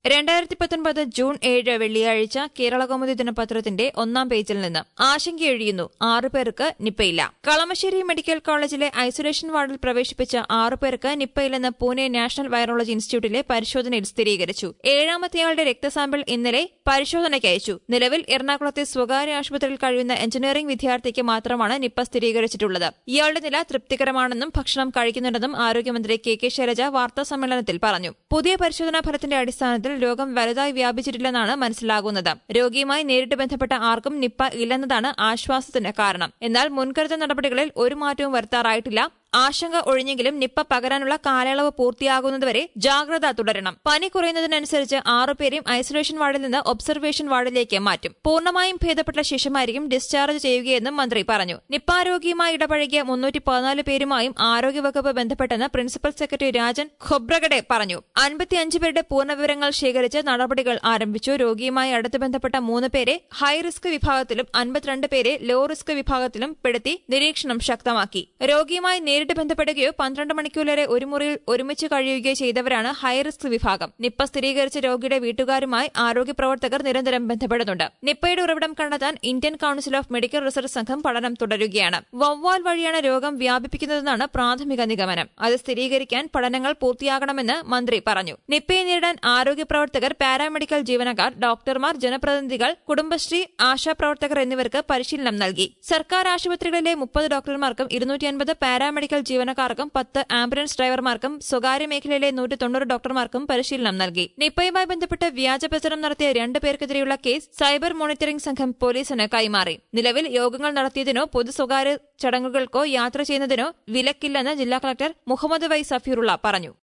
രണ്ടായിരത്തി പത്തൊൻപത് ജൂൺ ഏഴ് വെള്ളിയാഴ്ച കേരളകൗമുദി ദിനപത്രത്തിന്റെ ഒന്നാം പേജിൽ നിന്ന് ആശങ്കയൊഴിയുന്നു ആറുപേർക്ക് നിപ്പയില്ല കളമശ്ശേരി മെഡിക്കൽ കോളേജിലെ ഐസൊലേഷൻ വാർഡിൽ പ്രവേശിപ്പിച്ച ആറുപേർക്ക് നിപ്പയില്ലെന്ന് പൂനെ നാഷണൽ വൈറോളജി ഇൻസ്റ്റിറ്റ്യൂട്ടിലെ പരിശോധനയിൽ സ്ഥിരീകരിച്ചു ഏഴാമത്തെയാളുടെ രക്തസാമ്പിൾ ഇന്നലെ പരിശോധനയ്ക്ക് അയച്ചു നിലവിൽ എറണാകുളത്തെ സ്വകാര്യ ആശുപത്രിയിൽ കഴിയുന്ന എഞ്ചിനീയറിംഗ് വിദ്യാർത്ഥിക്ക് മാത്രമാണ് നിപ്പ സ്ഥിരീകരിച്ചിട്ടുള്ളത് ഇയാളുടെ നില തൃപ്തികരമാണെന്നും ഭക്ഷണം കഴിക്കുന്നുണ്ടെന്നും ആരോഗ്യമന്ത്രി കെ കെ ശൈലജ വാർത്താസമ്മേളനത്തിൽ പറഞ്ഞു പുതിയ പരിശോധനാ ഫലത്തിന്റെ അടിസ്ഥാനത്തിൽ രോഗം വലുതായി വ്യാപിച്ചിട്ടില്ലെന്നാണ് മനസ്സിലാകുന്നത് രോഗിയുമായി നേരിട്ട് ബന്ധപ്പെട്ട ആർക്കും നിപ്പ ഇല്ലെന്നതാണ് ആശ്വാസത്തിന് കാരണം എന്നാൽ മുൻകരുതൽ നടപടികളിൽ ഒരു മാറ്റവും വരുത്താറായിട്ടില്ല ആശങ്ക ഒഴിഞ്ഞെങ്കിലും നിപ്പ പകരാനുള്ള കാലയളവ് പൂർത്തിയാകുന്നതുവരെ ജാഗ്രത തുടരണം പനി കുറയുന്നതിനനുസരിച്ച് ആറുപേരെയും ഐസൊലേഷൻ വാർഡിൽ നിന്ന് ഒബ്സർവേഷൻ വാർഡിലേക്ക് മാറ്റും പൂർണ്ണമായും ഭേദപ്പെട്ട ശേഷമായിരിക്കും ഡിസ്ചാർജ് ചെയ്യുകയെന്നും മന്ത്രി പറഞ്ഞു നിപ്പ രോഗിയുമായി ഇടപഴകിയ മുന്നൂറ്റി പതിനാല് പേരുമായും ആരോഗ്യവകുപ്പ് ബന്ധപ്പെട്ടെന്ന് പ്രിൻസിപ്പൽ സെക്രട്ടറി രാജൻ ഖൊബ്രഗഡെ പറഞ്ഞു അൻപത്തിയഞ്ച് പേരുടെ പൂർണ്ണ വിവരങ്ങൾ ശേഖരിച്ച് നടപടികൾ ആരംഭിച്ചു രോഗിയുമായി അടുത്ത് ബന്ധപ്പെട്ട മൂന്ന് പേരെ ഹൈ റിസ്ക് വിഭാഗത്തിലും അൻപത്തിരണ്ട് പേരെ ലോ റിസ്ക് വിഭാഗത്തിലും പെടുത്തി നിരീക്ഷണം ശക്തമാക്കി രോഗിയുമായി നേരിട്ട് ബന്ധപ്പെടുകയോ പന്ത്രണ്ട് മണിക്കൂറിലേറെ ഒരു മുറിയിൽ ഒരുമിച്ച് കഴിയുകയോ ചെയ്തവരാണ് ഹൈ റിസ്ക് വിഭാഗം നിപ്പ സ്ഥിരീകരിച്ച രോഗിയുടെ വീട്ടുകാരുമായി ആരോഗ്യ പ്രവർത്തകർ നിരന്തരം ബന്ധപ്പെടുന്നുണ്ട് നിപ്പയുടെ ഉറവിടം കണ്ടെത്താൻ Indian council of medical research സംഘം പഠനം തുടരുകയാണ് വവ്വാൽ വഴിയാണ് രോഗം വ്യാപിപ്പിക്കുന്നതെന്നാണ് പ്രാഥമിക നിഗമനം അത് സ്ഥിരീകരിക്കാൻ പഠനങ്ങൾ പൂർത്തിയാകണമെന്ന് മന്ത്രി പറഞ്ഞു നിപ്പയെ നേരിടാൻ ആരോഗ്യ പ്രവർത്തകർ പാരാമെഡിക്കൽ ജീവനക്കാർ ഡോക്ടർമാർ ജനപ്രതിനിധികൾ കുടുംബശ്രീ ആശാപ്രവർത്തകർ എന്നിവർക്ക് പരിശീലനം നൽകി സർക്കാർ ആശുപത്രികളിലെ മുപ്പത് ഡോക്ടർമാർക്കും ഇരുന്നൂറ്റി അൻപത് പാരാമെഡിക്കൽ ജീവനക്കാർക്കും പത്ത് ആംബുലൻസ് ഡ്രൈവർമാർക്കും സ്വകാര്യ മേഖലയിലെ നൂറ്റി തൊണ്ണൂറ് ഡോക്ടർമാർക്കും പരിശീലനം നൽകി നിപ്പയുമായി ബന്ധപ്പെട്ട് വ്യാജ പ്രചരണം നടത്തിയ രണ്ടു പേർക്കെതിരെയുള്ള കേസ് സൈബർ മോണിറ്ററിംഗ് സംഘം പോലീസിന് കൈമാറി നിലവിൽ യോഗങ്ങൾ നടത്തിയതിനോ പൊതു സ്വകാര്യ ചടങ്ങുകൾക്കോ യാത്ര ചെയ്യുന്നതിനോ വിലക്കില്ലെന്ന് ജില്ലാ കളക്ടർ മുഹമ്മദ് വൈ സഫീറുള്ള പറഞ്ഞു